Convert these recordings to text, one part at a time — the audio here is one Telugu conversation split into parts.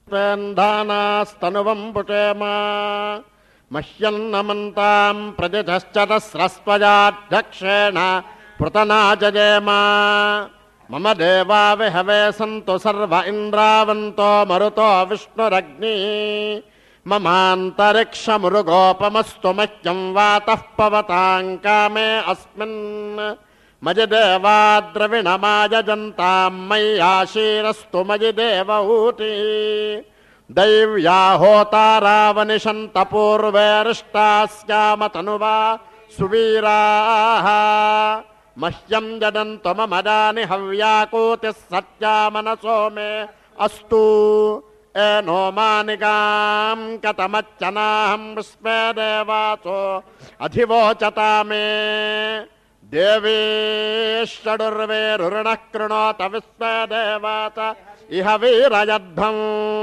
స్వేంధానాస్తనువం పుటేమా మహ్యన్నమంతాం ప్రజశ్చతస్రస్వజాధ్యక్షేణ పృతనాజయేమా మమ దేవా విహవే సంతు సర్వ ఇంద్రావంతో మరుతో విష్ణురగ్ని మమాంతరిక్షమురుగోపమస్తు మహ్యం వాతః పవతాం కామే అస్మిన్ మజి దేవాద్రవిణమాయజంతాం మయ్యాశీరస్తు మజి దేవహూతి దైవ్యా హోతారావనిషంత పూర్వేరిష్టాస్యామ తనువా సువీరాः మహ్యం జడంతు మమదాని హవ్యాకూతి సత్యామనసో మే అస్తు ఏనో మానికాం కతమచ్చనాహం విశ్వే దేవాసో అధివోచతా మే దేవీషడుర్వేరుణ కృణోత విశ్వే దేవాత ఇహ వీరయద్ధం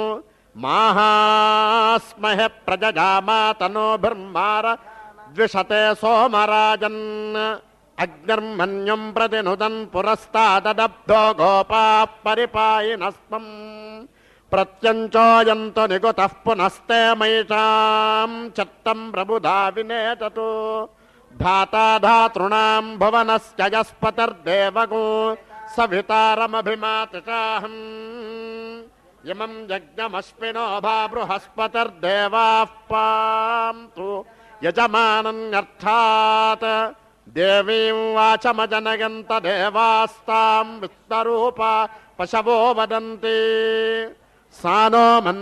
మాహాస్మహ ప్రజామాతనోభిర్మార ద్విషతే సోమరాజన్ అగ్నిర్మన్యం ప్రతినుదన్ పురస్తాదబ్ధో గోపా పరిపాయినస్తం ప్రత్యంచోయంతు నిగుతః పునస్తే మైషాం చట్టం ప్రబుధా వినేతతు ధాతా ధాతృణాం భువనస్య యస్పతిర్దేవగో సవితారమభిమాతిషాహం ఇమం యజ్ఞమశ్వినో భా బృహస్పతిర్దేవాః పాంతు యజమానన్యర్థాత్ దేవీం వాచమజనయంత దేవాస్తాం విస్తరూప పశవో వదంతి సానో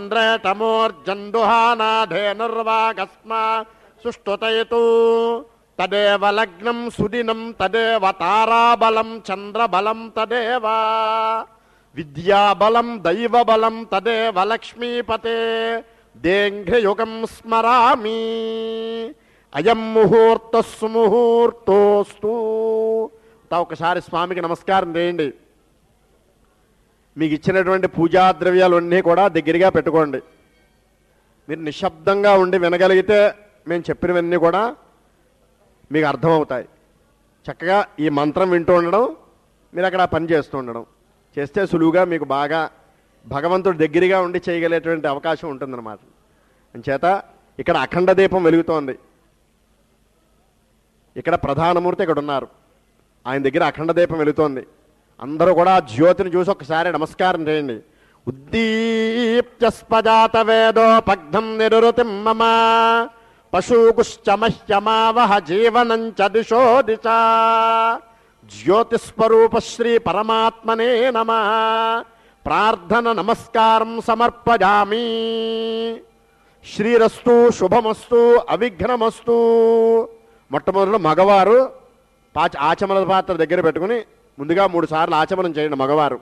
మంద్రేటమోర్జందుహానాధేనుర్వాగస్మా సుష్టుతయతు తదేవ లగ్నం సుదినం తదేవ తారాబలం చంద్రబలం తదేవ విద్యాబలం దైవబలం తదేవ లక్ష్మీపతే దేంఘ్రయుగం స్మరామి అయం ముహూర్త సుముహూర్తోస్తు తా ఒకసారి స్వామికి నమస్కారం చేయండి మీకు ఇచ్చినటువంటి పూజా ద్రవ్యాలు అన్నీ కూడా దగ్గరగా పెట్టుకోండి మీరు నిశ్శబ్దంగా ఉండి వినగలిగితే మేము చెప్పినవన్నీ కూడా మీకు అర్థమవుతాయి చక్కగా ఈ మంత్రం వింటూ ఉండడం మీరు అక్కడ ఆ పని చేస్తూ ఉండడం చేస్తే సులువుగా మీకు బాగా భగవంతుడు దగ్గరగా ఉండి చేయగలిగేటువంటి అవకాశం ఉంటుందన్నమాట అంచేత ఇక్కడ అఖండ దీపం వెలుగుతోంది ఇక్కడ ప్రధానమూర్తి ఇక్కడ ఉన్నారు ఆయన దగ్గర అఖండ దీపం వెలుగుతోంది అందరూ కూడా ఆ జ్యోతిని చూసి ఒకసారి నమస్కారం చేయండి ఉద్దీప్యస్పజాత వేదోపగ్ధం నిరుతిం మమ పశూగుశ్చ మహ్యమావహ జీవనం చ దిశో దిశ జ్యోతిస్వరూప శ్రీ పరమాత్మనే నమ ప్రార్థన నమస్కారం సమర్పజామి శ్రీరస్తు శుభమస్తు అవిఘ్నమస్తు మొట్టమొదటి మగవారు పాచ ఆచమన పాత్ర దగ్గర పెట్టుకుని ముందుగా మూడు సార్లు ఆచమనం చేయండి మగవారు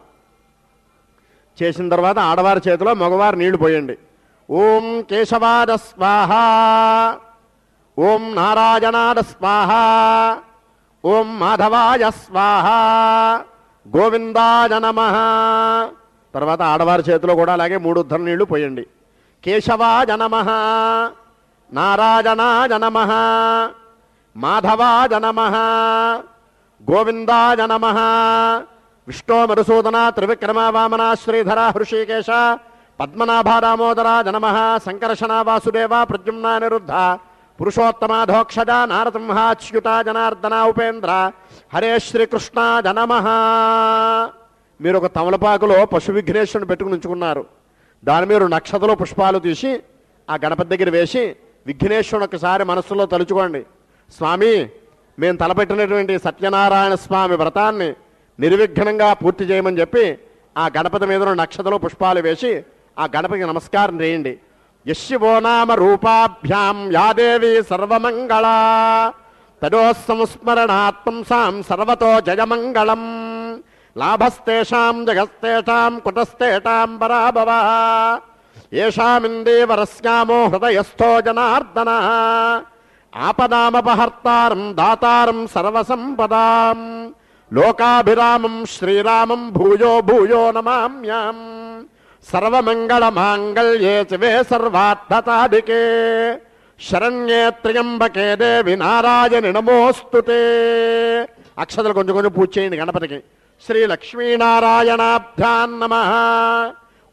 చేసిన తర్వాత ఆడవారి చేతిలో మగవారు నీళ్లు పోయండి ఓం కేశవాద స్వాహ ఓం నారాయణాద స్వాహ ఓం మాధవాయ స్వాహ గోవిందాయ నమ తర్వాత ఆడవారి చేతిలో కూడా అలాగే మూడు ఉద్ధర నీళ్లు పోయండి కేశవాయ నమ నారాయణాయ నమ మాధవాయ నమ గోవిందాయ నమ విష్ణో మరుసూదన త్రివిక్రమ వామన శ్రీధర హృషికేశ పద్మనాభ దామోదరాజ నమ సంకర్షణ వాసుదేవ ప్రద్యుమ్న నిరుద్ధ పురుషోత్తమాధోక్షజ నారసింహాచ్యుత జనార్దన ఉపేంద్ర హరే శ్రీకృష్ణ నమ మీరు ఒక తమలపాకులో పశు విఘ్నేశ్వరుని పెట్టుకుని ఉంచుకున్నారు దాని మీరు నక్షత్రలో పుష్పాలు తీసి ఆ గణపతి దగ్గర వేసి విఘ్నేశ్వరుని ఒకసారి మనస్సులో తలుచుకోండి స్వామి మేము తలపెట్టినటువంటి సత్యనారాయణ స్వామి వ్రతాన్ని నిర్విఘ్నంగా పూర్తి చేయమని చెప్పి ఆ గణపతి మీద ఉన్న నక్షత్రలో పుష్పాలు వేసి ఆ గణపతికి నమస్కారం చేయండి యశివో నామ రూపాభ్యాం యాదేవి సర్వమంగళ తదోస్సంస్మరణాత్మం సాం సర్వతో జయమంగళం లాభస్తేషాం జగస్తేషాం కుటస్తేషాం పరాభవ ఏషామిందేవరస్యామో హృదయస్థో జనార్దన ఆపదామపహర్తారం దాతారం సర్వసంపదాం లోకాభిరామం శ్రీరామం భూయో భూయో నమామ్యాం సర్వమంగళమాంగళ్యే శివే సర్వార్థతాధికే శరణ్యే త్ర్యంబకే దేవి నారాయణి నమోస్తుతే అక్షతలు కొంచెం కొంచెం పూజ చేయండి గణపతికి శ్రీ లక్ష్మీనారాయణాభ్యాన్ నమ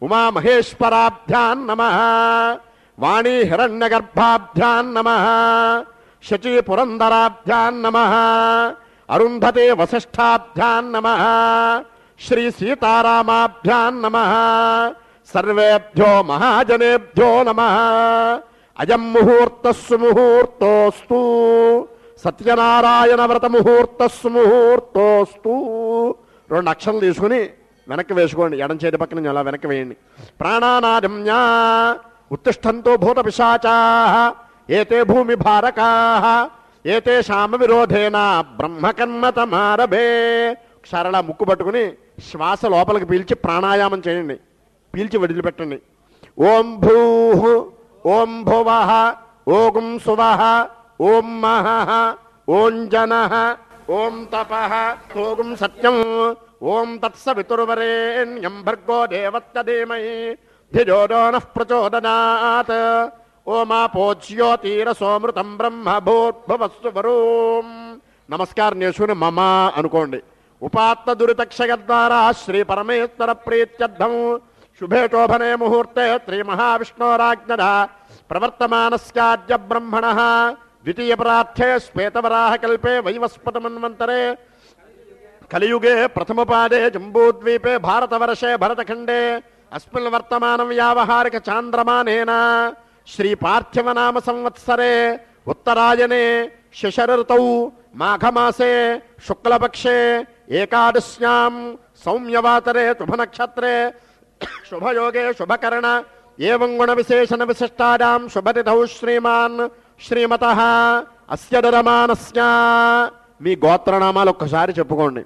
ఉమా మహేశ్వరాభ్యాన్ నమ వాణీ హిరణ్యగర్భాభ్యాన్ నమ శచీ పురందరాభ్యాన్ నమ అరుంధతే వసిష్ఠాభ్యాన్ నమ శ్రీ సీతారామాభ్యాన్ నమ సర్వేభ్యో మహాజనేభ్యో నమ అయం ముహూర్త సుముహూర్తోస్తు సత్యనారాయణ వ్రత ముహూర్త సుముహూర్తోస్తు రెండు అక్షరాలు తీసుకుని వెనక్కి వేసుకోండి ఎడం చేతి పక్కన నుంచి అలా వెనక్కి వేయండి ప్రాణానాజమ్యా ఉత్తిష్టంతో భూత పిశాచా ఏతే భూమి భారకా ఏతేషామ విరోధేన బ్రహ్మకన్మతమారభే సరళ ముక్కు పట్టుకుని శ్వాస లోపలికి పీల్చి ప్రాణాయామం చేయండి పీల్చి వదిలిపెట్టండి ఓం భూ ఓం భువ ఓం సువ ఓం మహ ఓం జన ఓం తప ఓం సత్యం ఓం తత్సవితుర్వరేణ్యం భర్గో దేవత్య ధీమహి ధిజోడో నః ప్రచోదనాత్ ఓమాపోజ్యోతిరసోమృతం బ్రహ్మ భూర్భువస్సు వరూం నమస్కారం చేసుకుని మమ అనుకోండి ఉపాత్త దురితక్షయ ద్వారా శ్రీ పరమేశ్వర ప్రీత్యర్థం శుభే శోభనే ముహూర్తే శ్రీ మహావిష్ణోరాజ్ఞ ప్రవర్తమానస్యాద్య బ్రహ్మణ ద్వితీయ ప్రార్థే శ్వేతవరాహ కల్పే వైవస్పతమన్వంతరే కలియుగే ప్రథమపాదే జంబూద్వీపే భారతవర్షే భరతఖండే అస్మిన్ వర్తమానం వ్యావహారిక చాంద్రమానేన శ్రీ పార్థివ నామ సంవత్సరే ఉత్తరాయణే శశరఋతౌ మాఘమాసే శుక్లపక్షే ఏకాదశ్యాం సౌమ్యవాతరే శుభనక్షత్రే శుభయోగే శుభకరణ ఏవం గుణ విశేషణ విశిష్టాయాం శుభతిథౌ శ్రీమాన్ శ్రీమత అస్య దరమానస్య మీ గోత్రనామాలు ఒక్కసారి చెప్పుకోండి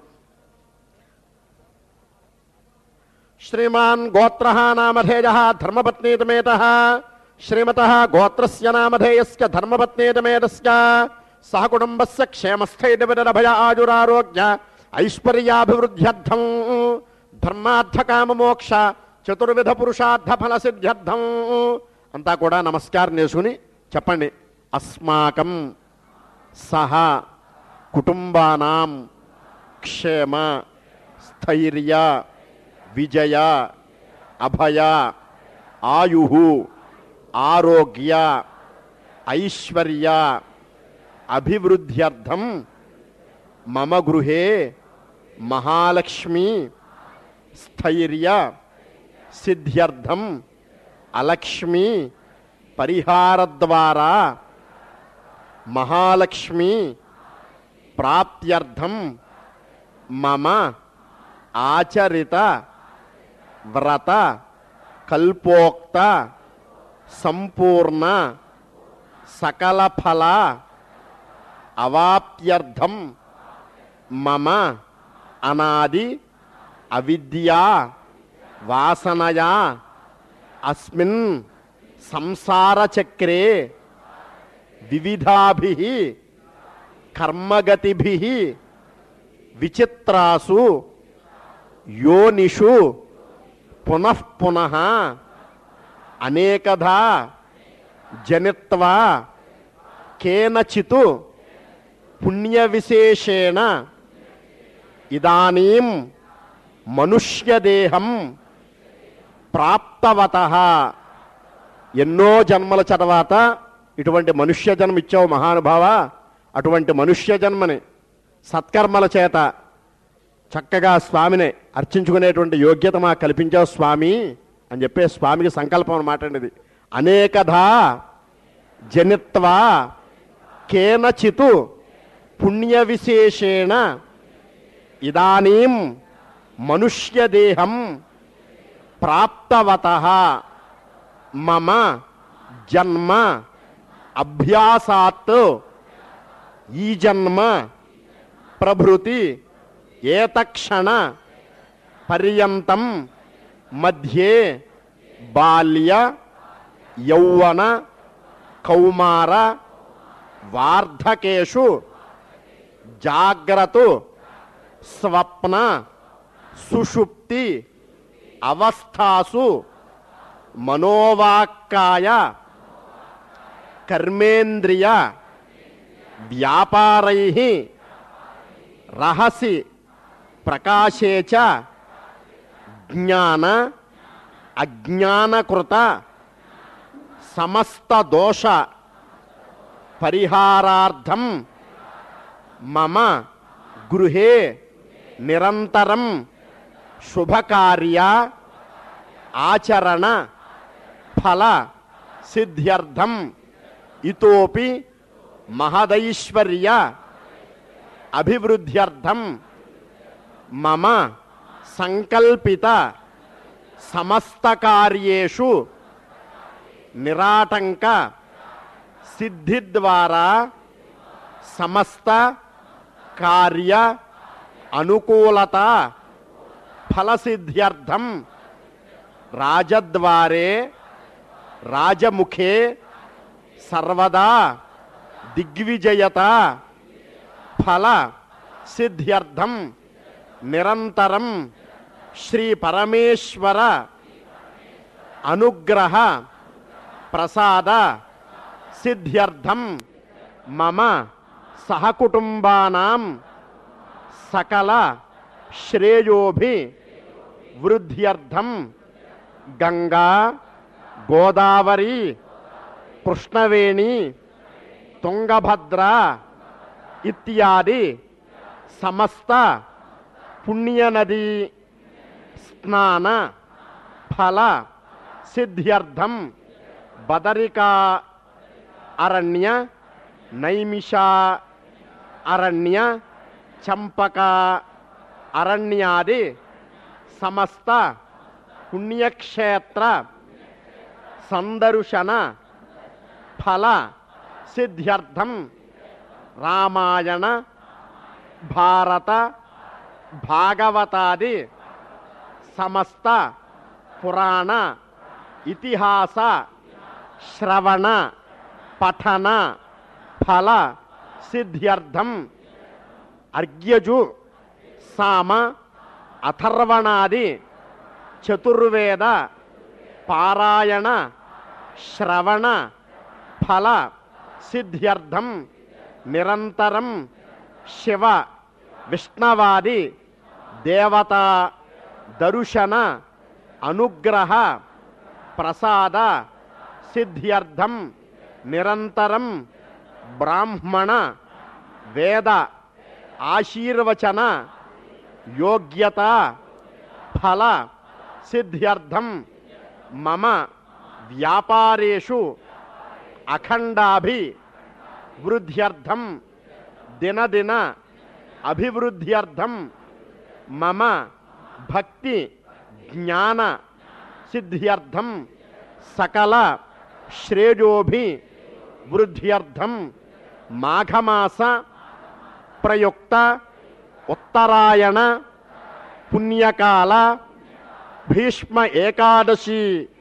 శ్రీమాన్ గోత్ర నామధేయ ధర్మపత్నీతమేత శ్రీమత గోత్రస్య నామధేయస్య ధర్మపత్నీతమేతస్య సహ కుటుంబస్య క్షేమస్థైర్యభయ ఆజురారోగ్య ఐశ్వర్యాభివృద్ధ్యర్థం ధర్మార్థ కామ మోక్ష చతుర్విధ పురుషార్థ ఫల సిద్ధ్యర్థం అంతా కూడా నమస్కారం చేసుకుని చెప్పండి అస్మాకం సహ కుటుంబానాం క్షేమ స్థైర్య విజయ అభయ ఆయు ఆరోగ్య ఐశ్వర్య అభివృద్ధ్యర్థం మమ గృహే మహాలక్ష్మి స్థైర్య సిద్ధ్యర్థం అలక్ష్మి పరిహారద్వారా మహాలక్ష్మి ప్రాప్త్యర్థం మమ ఆచరిత వ్రత కల్పోక్త సంపూర్ణ సకల ఫల అవాప్త్యర్థం మమ అనాది అవిద్యా వాసనయా అస్మిన్ సంసారచక్రే వివిధాభి కర్మగతిభి విచిత్రాసు యోనిషు పునః పునః అనేకధా జనిత్వా కేనచిత్ పుణ్యవిశేషేణ ఇదానీం మనుష్యదేహం ప్రాప్తవత ఎన్నో జన్మల తర్వాత ఇటువంటి మనుష్య జన్మ ఇచ్చావు మహానుభావ అటువంటి మనుష్య జన్మని సత్కర్మల చేత చక్కగా స్వామిని అర్చించుకునేటువంటి యోగ్యత మాకు కల్పించావు స్వామి అని చెప్పే స్వామికి సంకల్పం అనమాట అండి ఇది అనేకధా జనిత్వా కేనచిత్ పుణ్య విశేషేణ ఇదానీం మనుష్యదేహం ప్రాప్తవత మమ జన్మ అభ్యాసాత్ ఈ జన్మ ప్రభృతి ఏతక్షణ పర్యంతం మధ్యే బాల్య యౌవన కౌమార వార్ధకేషు జాగ్రత్త స్వప్న సుషుప్తి అవస్థాసు మనోవాక్కాయ కర్మేంద్రియ వ్యాపారై రహసి ప్రకాశే చ జ్ఞాన అజ్ఞానకృత సమస్త దోష పరిహారార్థం మమ గృహే నిరంతరం శుభకార్య ఆచరణ ఫల సిద్ధ్యర్థం ఇతోపి మహదైశ్వర్య అభివృద్ధ్యర్థం మమ సంకల్పిత సమస్త కార్యేషు నిరాటంక సిద్ధి ద్వారా సమస్త కార్య అనుకూలత ఫలసిద్ధ్యర్థం రాజద్వారే రాజముఖే సర్వదా దిగ్విజయత ఫల సిద్ధ్యర్థం నిరంతరం శ్రీ పరమేశ్వర అనుగ్రహ ప్రసాద సిద్ధ్యర్థం మమ సహకుటుంబానాం సకల శ్రేయోభి వృద్ధ్యర్థం గంగా గోదావరి కృష్ణవేణి తుంగభద్ర ఇత్యాది సమస్త పుణ్యనది స్నాన ఫల సిద్ధ్యర్థం బదరికా అరణ్య నైమిష అరణ్య చంపక అరణ్యాది సమస్త పుణ్యక్షేత్ర సందర్శన ఫల సిద్ధ్యర్థం రామాయణ భారత భాగవతాది సమస్త పురాణ ఇతిహాస శ్రవణ పఠన ఫల సిద్ధ్యర్థం అర్ఘ్యజు సామ అథర్వణాది చతుర్వేద పారాయణ శ్రవణ ఫల సిద్ధ్యర్థం నిరంతరం శివ విష్ణవాది దేవత దర్శన అనుగ్రహ ప్రసాద సిద్ధ్యర్థం నిరంతరం బ్రాహ్మణ వేద ఆశీర్వచన యోగ్యత ఫల సిద్ధ్యర్థం మమ వ్యాపారేషు అఖండాభి వృద్ధ్యర్థం దినదిన అభివృద్ధ్యర్థం మమ భక్తి జ్ఞాన సిద్ధ్యర్థం సకల శ్రేయోభి వృద్ధ్యర్థం మాఘమాస ప్రయుక్త ఉత్తరాయణ పుణ్యకాల భీష్మ ఏకాదశి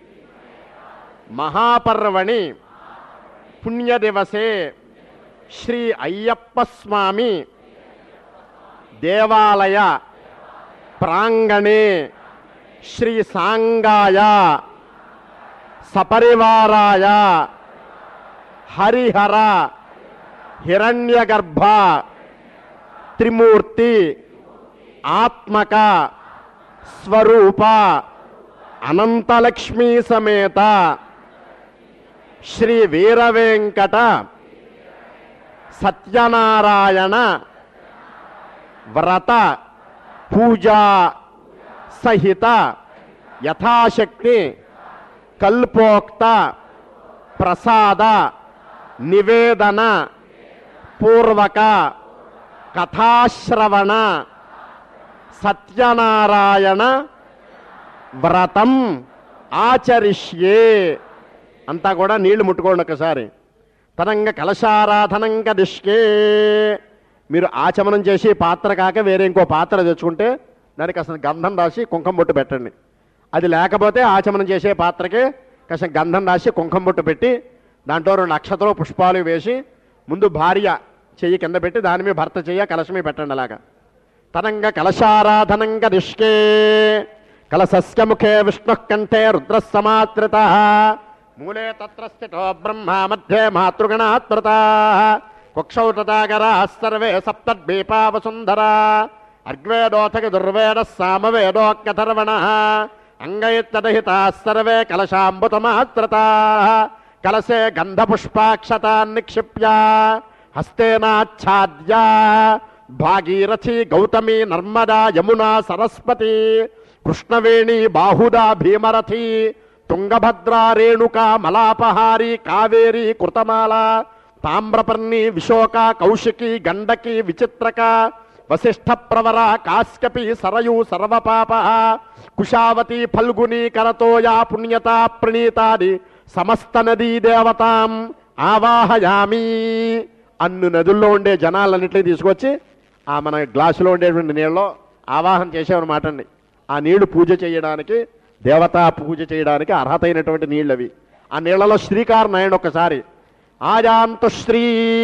మహాపర్వణి పుణ్యదివసే శ్రీ అయ్యప్ప స్వామి దేవాలయ ప్రాంగణే శ్రీ సాంగాయ సపరివారాయ హరిహర హిరణ్యగర్భ త్రిమూర్తి ఆత్మక స్వరూప అనంతలక్ష్మీ సమేత శ్రీ వీరవెంకట సత్యనారాయణ వ్రత పూజా సహిత యథాశక్తి కల్పోక్త ప్రసాద నివేదన పూర్వక కథాశ్రవణ సత్యనారాయణ వ్రతం ఆచరిష్యే అంతా కూడా నీళ్లు ముట్టుకోండి ఒకసారి తనంగ కలశారాధనంగ దిష్కే మీరు ఆచమనం చేసి పాత్ర కాక వేరే ఇంకో పాత్ర తెచ్చుకుంటే దానికి అసలు గంధం రాసి కుంకుమ బొట్టు పెట్టండి అది లేకపోతే ఆచమనం చేసే పాత్రకి కాస్త గంధం రాసి కుంకుమ బొట్టు పెట్టి దాంట్లో రెండు నక్షత్రం పుష్పాలు వేసి ముందు భార్య చెయ్యి కింద పెట్టి దాని మీద భర్త చెయ్య కలశమి పెట్టండి అలాగా తనంగ కలశారాధనంగ దిష్కే కలసస్య ముఖే విష్ణు కంఠే రుద్ర సమాత్రిత మూలే తత్ర స్థితో బ్రహ్మ మధ్యే మాతృగణాత్మృత కుక్షౌ తథాగరా సర్వే సప్తద్వీపా వసుంధరా అర్గ్వేదోథక దుర్వేద సామవేదోక్యథర్వణ అంగైత్తదహితా సర్వే కలశాంబుతమాత్రతా కలసే గంధపుష్పాక్షతాన్ నిక్షిప్య హస్తేనాచ్ఛాద్య భాగీరథి గౌతమి నర్మదా యమునా సరస్వతి కృష్ణవేణి బాహుదా భీమరథి తుంగభద్రా రేణుకా మలాపహారి కావేరి కృతమాల తామ్రపర్ణి విశోక కౌశికి గండకి విచిత్రక వశిష్ఠ ప్రవర కాశ్యపి సరయు సర్వపాప కుశావతి ఫల్గుని కరతోయా పుణ్యత ప్రణీతాది సమస్త నదీ దేవతాం ఆవాహయామి అన్ని నదుల్లో ఉండే జనాలన్నింటినీ తీసుకొచ్చి ఆ మన గ్లాసులో ఉండేటువంటి నీళ్ళలో ఆవాహన చేసేవన్నమాట అండి ఆ నీళ్లు పూజ చేయడానికి దేవతా పూజ చేయడానికి అర్హత అయినటువంటి నీళ్ళు అవి ఆ నీళ్లలో శ్రీకారనాయణ ఒకసారి ఆయాంతు శ్రీ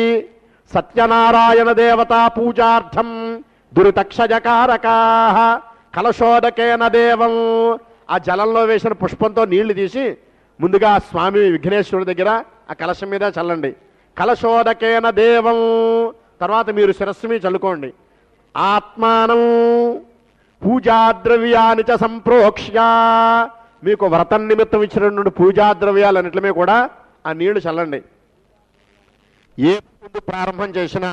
సత్యనారాయణ దేవతా పూజార్థం దురితక్షజకారకా కలశోదకేన దేవం ఆ జలంలో వేసిన పుష్పంతో నీళ్లు తీసి ముందుగా స్వామి విఘ్నేశ్వరుడి దగ్గర ఆ కలశం మీద చల్లండి కలశోదకేన దేవం తర్వాత మీరు శిరస్సు మీద చల్లుకోండి ఆత్మానం పూజాద్రవ్యాన్ని చ సంప్రోక్ష్య మీకు వ్రతం నిమిత్తం ఇచ్చినటువంటి పూజాద్రవ్యాలన్నింటినీ కూడా ఆ నీళ్లు చల్లండి ఏ పూజ ప్రారంభం చేసినా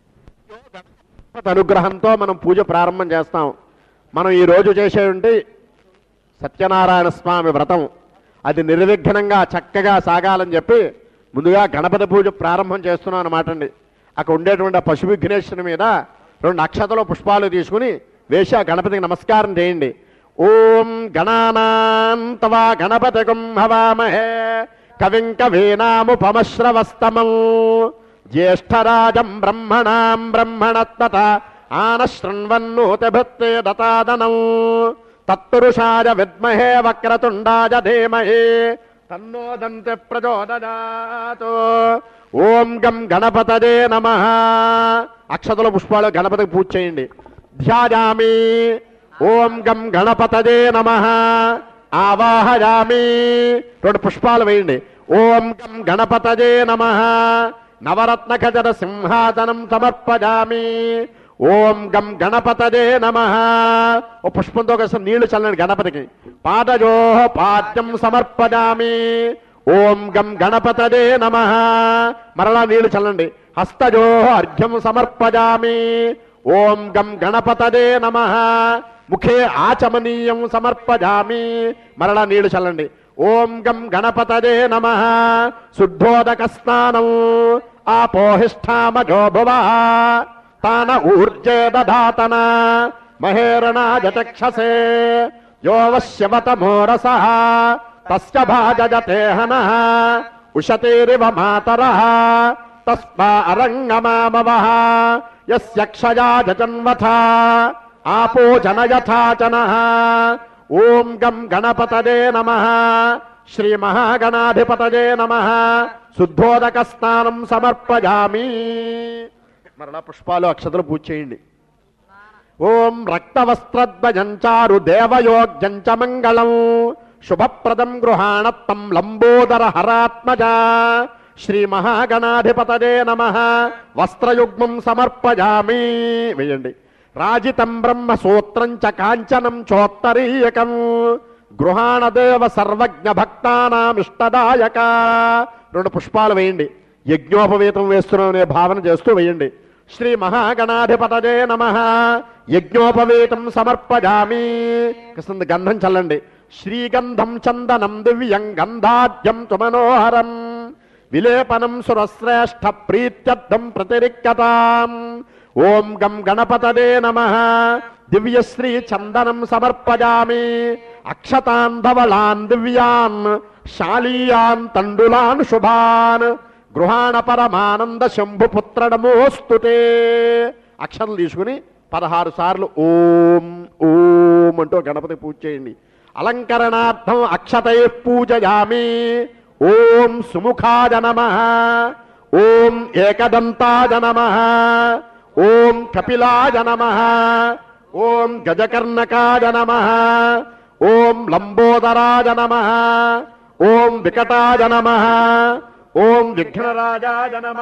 గణపతి అనుగ్రహంతో మనం పూజ ప్రారంభం చేస్తాం మనం ఈ రోజు చేసేటువంటి సత్యనారాయణ స్వామి వ్రతం అది నిర్విఘ్నంగా చక్కగా సాగాలని చెప్పి ముందుగా గణపతి పూజ ప్రారంభం చేస్తున్నాం అనమాట అండి అక్కడ ఉండేటువంటి ఆ పశు విఘ్నేశ్వరుని మీద రెండు అక్షతలో పుష్పాలు తీసుకుని వేసి ఆ గణపతికి నమస్కారం చేయండి ఓం గణానాంతవా గణపతి హవామహే కవిం కవీనాముపమశ్రవస్తమం జ్యేష్ఠరాజం బ్రహ్మణాం బ్రహ్మణత్వత ఆనశృణ్వన్నోతిభత్తే దతాదనం తత్పురుషాయ విద్మహే వక్రతుండాయ ధీమహి తన్నోదంతి ప్రచోదయాత్ ఓం గం గణపతదే నమ అక్షతల పుష్పాలు గణపతికి పూజ చేయండి ధ్యాయామి ఓం గం గణపతదే నమ ఆవాహయామి రెండు పుష్పాలు వేయండి ఓం గం గణపతదే నమ నవరత్న ఖజర సింహాసనం సమర్పజామి ఓం గం గణపతదే నమ ఓ పుష్పంతో కలిసి నీళ్లు చల్లండి గణపతికి పాదజో పాద్యం సమర్పజామి ఓం గం గణపతదే నమ మరలా నీళ్లు చల్లండి హస్తజో అర్ఘ్యం సమర్పజామి ఓం గం గణపతదే నమ ముఖే ఆచమనీయం సమర్పజామి మరలా నీళ్లు చల్లండి ఓం గం గణపతదే నమ శుద్ధోదక స్నానం ఆపోహిష్టామజో భువ తాన ఊర్జే దధాతన మహేరణాజ చక్షసే యో వశ్యవతమోరస తస్య భాజజతే హన ఉషతేరివ మాతరః తస్మా అరంగమామవ యస్య క్షయా జన్వథ ఆపో జనయథాచన ఓం గం గణపతదే నమ శ్రీ మహాగణాధిపతదే నమ శుద్ధోదక స్నానం సమర్పయామి మరలా పుష్పాలు అక్షతలు పూజ చేయండి ఓం రక్తవస్త్రద్వయంచారు దేవయోగ్యంచ మంగళం శుభప్రదం గృహాణత్తం లంబోదర హరాత్మజ శ్రీ మహాగణాధిపతదే నమ వస్త్రయుగ్మం సమర్పయామి వేయండి రాజితం బ్రహ్మ సూత్రం చ కాంచనం చోత్తరీయకం గృహాణదేవ సర్వజ్ఞ భక్తానామిష్టదాయక రెండు పుష్పాలు వేయండి యజ్ఞోపవేతం వేస్తున్నాం అనే భావన చేస్తూ వేయండి శ్రీ మహాగణాధిపతదే నమ యజ్ఞోపవేతం సమర్పజామి కృష్ణ గంధం చల్లండి శ్రీగంధం చందనం దివ్యం గంధాద్యం తు మనోహరం విలేపనం సురశ్రేష్ఠ ప్రీత్యర్థం ప్రతిరిక్తతాం ఓం గం గణపతదే నమ దివ్యశ్రీ చందనం సమర్పజామి అక్షతాన్ ధవళాన్ దివ్యాన్ శాలీయాన్ తండులాన్ శుభాన్ గృహాణ పరమానంద శంభుపుత్ర నమోస్తుతే అక్షరం తీసుకుని పదహారు సార్లు ఓం ఓం అంటూ గణపతి పూజ చేయండి అలంకరణార్థం అక్షతై పూజయామి ఓం సుముఖాయ నమ ఓం ఏకదంతాయ నమ ఓం కపిలాయ నమ ఓం గజకర్ణకాయ నమ ఓం లంబోదరాయ నమ ఓం వికటాయ నమ ఓం విఘ్నరాజాయ నమ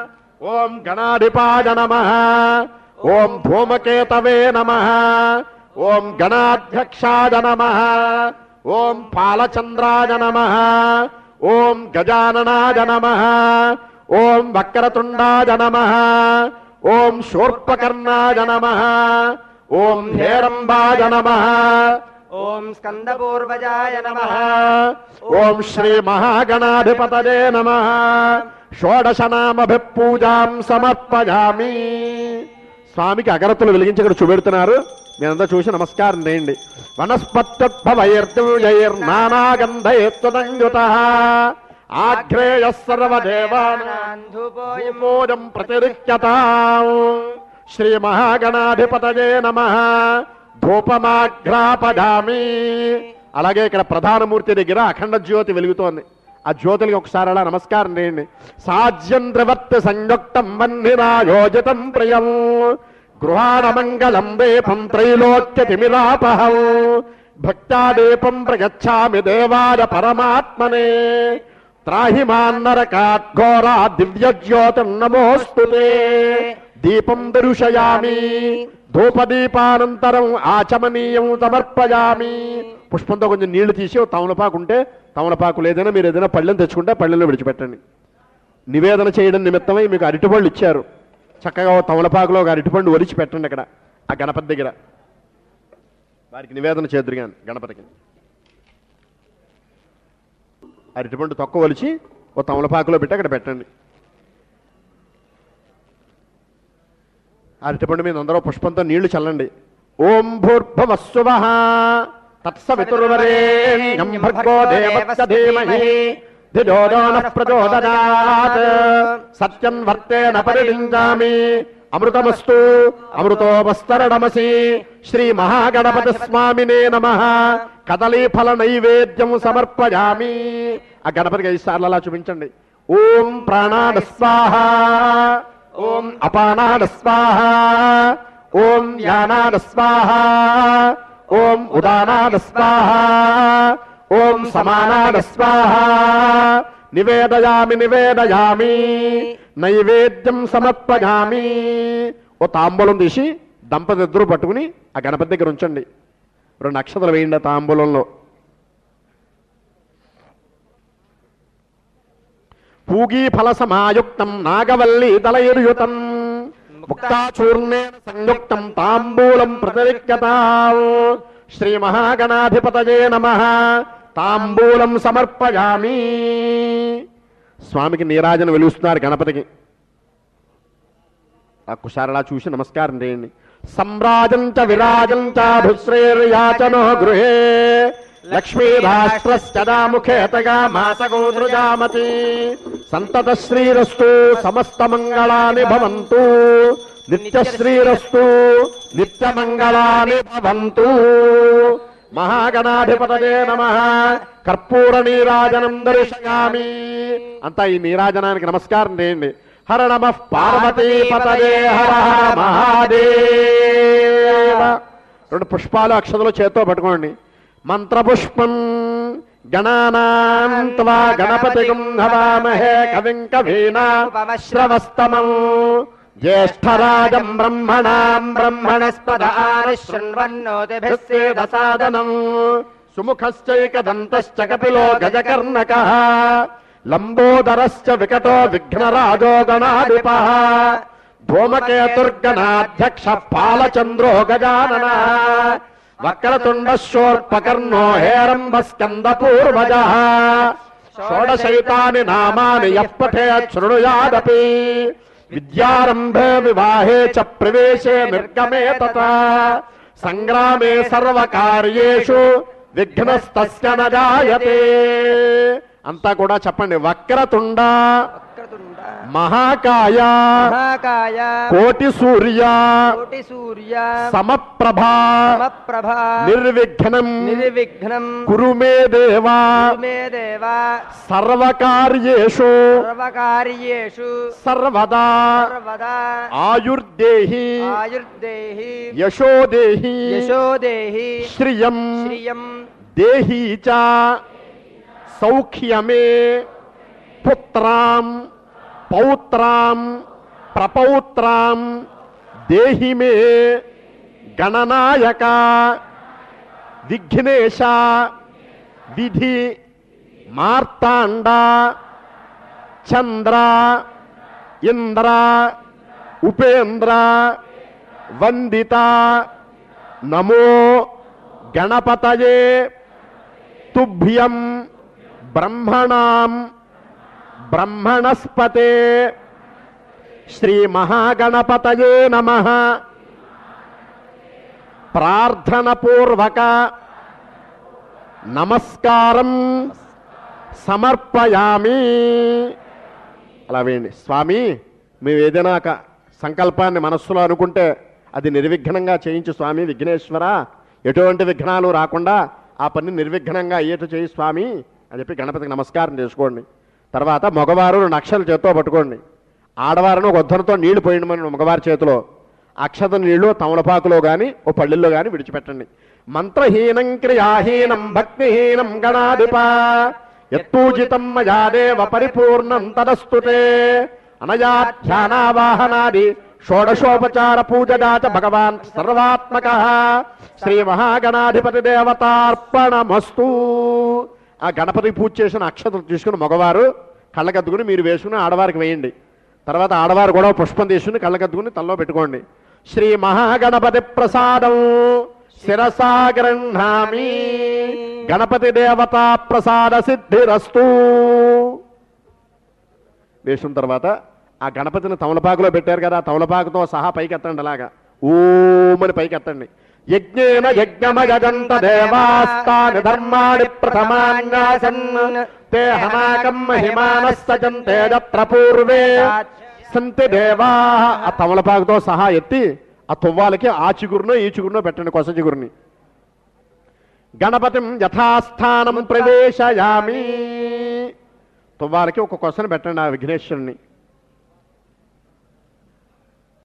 ఓం గణాధిపాయ నమ ఓం ధూమకేతవే నమ ఓం గణాధ్యక్షాయ నమ ఓం పాలచంద్రాయ నమ ఓం గజాననాయ నమ ఓం వక్రతుండాయ నమ ఓం శూర్పకర్ణాయ నమ ఓం హేరంబాయ నమ ఓం స్కందపూర్వజాయ నమ ఓం శ్రీ మహాగణాధిపతయే నమ షోడశ నామభిపూజాం సమర్పయామి స్వామికి అగరత్తులు వెలిగించి ఇక్కడ చూపెడుతున్నారు మీరంతా చూసి నమస్కారం చేయండి వనస్పత్యుద్భవైర్దివ్యైర్నానాగంధైత్వదంయుత ఆగ్రేయ సర్వదేవానాం ధూపోయం పూజం ప్రతిరిక్యతాం శ్రీ మహాగణాధిపతయే నమ ధూపమాఘ్రాపదామి అలాగే ఇక్కడ ప్రధానమూర్తి దగ్గర అఖండ జ్యోతి వెలుగుతోంది ఆ జ్యోతులకి ఒకసారి అలా నమస్కారం చేయండి సాజ్యంద్రవర్తి సంయుక్తం వన్నిరాయోజితం ప్రియం గృహాణమంగళం దీపం త్రైలోక్య తిమిరాపహం భక్తాదీపం ప్రగచ్చామి దేవాయ పరమాత్మనే త్రాహి మాన్నరకాఘోరా దివ్య జ్యోతిర్నమోస్తు దీపం దర్శయామి ధూపదీపానంతరం ఆచమనీయం సమర్పయామి పుష్పంతో కొంచెం నీళ్లు తీసి ఓ తమలపాకు ఉంటే తమలపాకు లేదైనా మీరు ఏదైనా పళ్ళెం తెచ్చుకుంటే పళ్ళెంలో విడిచిపెట్టండి నివేదన చేయడం నిమిత్తమై మీకు అరటిపళ్ళు ఇచ్చారు చక్కగా ఓ తమలపాకులో ఒక అరటిపండు ఒలిచి పెట్టండి అక్కడ ఆ గణపతి దగ్గర వారికి నివేదన చేద్దరు కానీ గణపతికి అరటిపండు తొక్క ఒలిచి ఓ తమలపాకులో పెట్టి అక్కడ పెట్టండి అరటిపండు మీద అందరూ పుష్పంతో నీళ్లు చల్లండి ఓం భూర్భవస్సువ తత్సవితుర్వరేణ్యం భర్గో దేవస్య ధీమహి ధిజోదో న ప్రచోదయాత్ సత్యం వర్తేన పరిణిందామి అమృతమస్తు అమృతోపస్తరణమసి శ్రీ మహాగణపతి స్వామినే నమ కదలీఫల నైవేద్యం సమర్పయామి ఆ గణపతికి ఐదు సార్లు అలా చూపించండి ఓం ప్రాణాన స్వాహ ఓం అపానాన స్వాహ ఓం యానాన స్వాహ ఓం ఉదానాన స్వాహ ఓం సమానాన స్వాహ నివేదయామి నివేదయామి నైవేద్యం సమర్పయామి ఓ తాంబూలం తీసి దంపతి ఇద్దరు పట్టుకుని ఆ గణపతి దగ్గర ఉంచండి రెండు నక్షత్రాలు వేయండి ఆ తాంబూలంలో పూగీ ఫల సమాయుక్తం నాగవల్లి దళయుతం ముక్తాచూర్ణేన సంయుక్తం తాంబూలం ప్రతిరిక్యతా శ్రీ మహాగణాధిపతయే నమ తాంబూలం సమర్పయామి స్వామికి నీరాజన వెలుస్తున్నారు గణపతికి ఒక్కసారి అలా చూసి నమస్కారం చేయండి సమ్రాజం చ విరాజం చాభుశ్రేర్యాచనో గృహే లక్ష్మీరాష్ట్రశ్చదాముఖేతగా మాసగోదృజామతి సంతత శ్రీరస్తు సమస్త మంగళాని భవంతు నిత్యశ్రీరస్తు నిత్యమంగళాని భవంతు మహాగణాధిపతయే నమ కర్పూర నీరాజనం దర్శయామి అంతా ఈ నీరాజనానికి నమస్కారం చేయండి హర నమ పార్వతీపతయే హర హర మహాదేవ రెండు పుష్పాలు అక్షతలు చేత్తో పట్టుకోండి మంత్రపుష్పం గణానాం త్వా గణపతి హవామహే కవిం కవీనాశ్రవస్తమం జ్యేష్ఠరాజం బ్రహ్మణాం బ్రహ్మణస్పదానశృణ్వన్నోతిభిస్సేదసాదనం సుముఖశ్చైకదంతశ్చ కపిలో గజకర్ణక లంబోదరశ్చ వికటో విఘ్నరాజో గణాధిప ధూమకేతుర్గణాధ్యక్ష పాలచంద్రో గజానన వక్రతుండశోర్పకర్ణో హేరంబ స్కంద పూర్వజ షోడశైతాని నామాని యః పఠేత్ శృణుయాదపి విద్యారంభే వివాహే చ ప్రవేశే నిర్గమే తథా సంగ్రామే సర్వకార్యేషు విఘ్నస్తస్య న జాయతే అంతా కూడా చెప్పండి వక్రతుండ వక్రతుండ మహాకాయ మహాకాయ కోటి సూర్య కోటి సూర్య సమప్రభా సమప్రభ నిర్విఘ్నం నిర్విఘ్నం కురు మే దేవా మే దేవ సర్వకార్యేషు సర్వకార్యేషు సర్వదా సర్వదా ఆయుర్దేహి ఆయుర్దేహి యశోదేహి యశోదేహి శ్రియం శ్రియం దేహీ చ సౌఖ్యమే పుత్రాం పౌత్రాం ప్రపౌత్రాం దేహి మే గణనాయక విఘ్నేశ విధి మార్తాండ చంద్ర ఇంద్ర ఉపేంద్ర వందిత నమో గణపతయే తుభ్యం బ్రహ్మణాం బ్రహ్మణస్పతే శ్రీ మహాగణపతయే నమ ప్రార్థనపూర్వక నమస్కారం సమర్పయామి అలా వేయండి స్వామి మేము ఏదైనా ఒక సంకల్పాన్ని మనస్సులో అనుకుంటే అది నిర్విఘ్నంగా చేయించు స్వామి విఘ్నేశ్వర ఎటువంటి విఘ్నాలు రాకుండా ఆ పని నిర్విఘ్నంగా అయ్యేట్టు చేయి స్వామి అని చెప్పి గణపతికి నమస్కారం చేసుకోండి తర్వాత మగవారు రెండు అక్షలు చేత్తో పట్టుకోండి ఆడవారిని ఒక ఉద్ధరణతో నీళ్లు పోయండి మన మగవారి చేతిలో అక్షత నీళ్లు తమలపాకులో కానీ ఓ పళ్ళిల్లో కానీ విడిచిపెట్టండి మంత్రహీనం క్రియాహీనం భక్తిహీనం గణాధిప యత్పూజితం మయా దేవ పరిపూర్ణం తదస్తుతే అనయా ధ్యానావాహనాది షోడశోపచార పూజదాచ భగవాన్ సర్వాత్మక శ్రీ మహాగణాధిపతి దేవతార్పణమస్తు ఆ గణపతికి పూజ చేసిన అక్షతలు తీసుకుని మగవారు కళ్ళకద్దుకుని మీరు వేసుకుని ఆడవారికి వేయండి తర్వాత ఆడవారు కూడా పుష్పం తీసుకుని కళ్ళకద్దుకుని తల్లో పెట్టుకోండి శ్రీ మహాగణపతి ప్రసాదం శిరసా గృహామి గణపతి దేవతా ప్రసాద సిద్ధిరస్తు వేసిన తర్వాత ఆ గణపతిని తమలపాకులో పెట్టారు కదా ఆ తమలపాకుతో సహా పైకి ఎత్తండి అలాగా ఓమని పైకి ఎత్తండి యజ్ఞేన యజ్ఞమగజంత దేవాస్తాని ధర్మాణి ప్రథమాన్యాసన్ తే హనాకం మహిమానస్తజంతే యత్ర పూర్వే సంతి దేవా ఆ తమలపాకుతో సహా ఎత్తి ఆ తువ్వాలకి ఆ చిగురునో ఈ చిగురునో పెట్టండి కొస చిగురుని గణపతిం యథాస్థానం ప్రవేశయామి తువ్వాలకి ఒక కొసను పెట్టండి ఆ విఘ్నేశ్వరుని